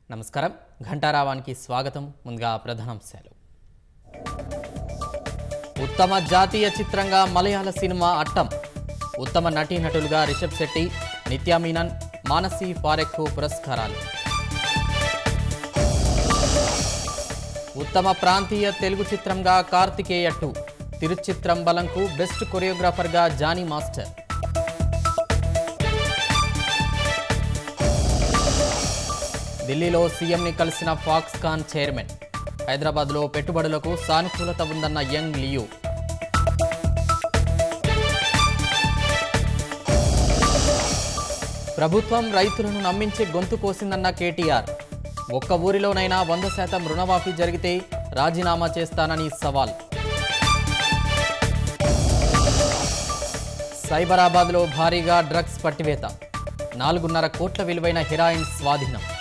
నమస్కారం ఘంటారావానికి స్వాగతం ముందుగా ప్రధానాంశాలు ఉత్తమ జాతీయ చిత్రంగా మలయాళ సినిమా అట్టం ఉత్తమ నటీనటులుగా రిషబ్ శెట్టి నిత్యా మీనన్ మానసి పారెక్కు పురస్కారాలు ఉత్తమ ప్రాంతీయ తెలుగు చిత్రంగా కార్తికేయ టూ తిరుచిత్రంబలంకు బెస్ట్ కొరియోగ్రాఫర్గా జానీ మాస్టర్ ఢిల్లీలో సీఎంని కలిసిన ఫాక్స్కాన్ చైర్మన్ హైదరాబాద్లో పెట్టుబడులకు సానుకూలత ఉందన్న యంగ్ లియూ ప్రభుత్వం రైతులను నమ్మించి గొంతు కోసిందన్న కేటీఆర్ ఒక్క ఊరిలోనైనా వంద శాతం రుణమాఫీ జరిగితే రాజీనామా చేస్తానని సవాల్ సైబరాబాద్లో భారీగా డ్రగ్స్ పట్టివేత నాలుగున్నర కోట్ల విలువైన హెరాయిన్ స్వాధీనం